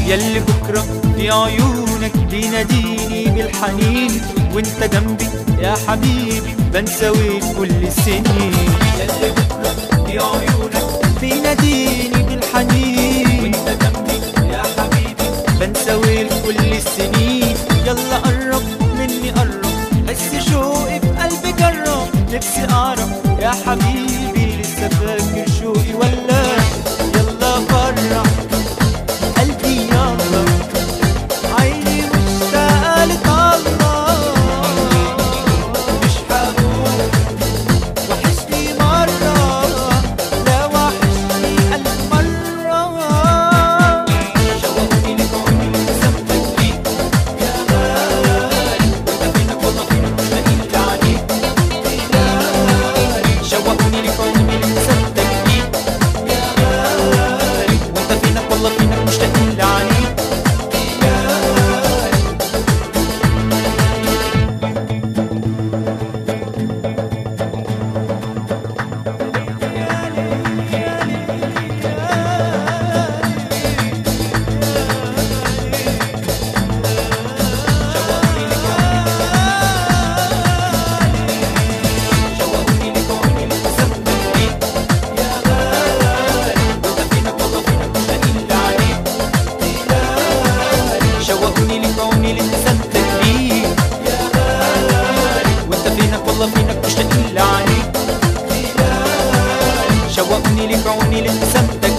يلي بكرة في عيونك بيناديني بالحنين وانت جنبي يا حبيبي بنساوي كل السنين يلي بكرة في عيونك بيناديني بالحنين وانت جنبي يا حبيبي بنساوي كل السنين يلا قرب مني قرب حس شوقي في قلبي جرب نفسي اعرف يا حبيبي لسه فاكر شوقي ولا يلا فرح قلبي يلا عيني مشتاقة لطلع مش هقول وحشني مرة لا وحشني ألف مرة شوقني لك عيوني ابتسامتك ليك يا غالي وانت فينك والله فينك مش لاقي عليك شوقني لك عيوني ابتسامتك ليك يا غالي وانت فينك والله فينك مش لاقي عليك شوقني لك عيوني ابتسامتك ليك يا غالي وانت فينك والله فينك مش لاقي عليك شوقني لك عيوني ابتسامتك ليك يا غالي وانت فينك والله فينك مش لاقي عليك شوقني لك عيوني ابتسامتك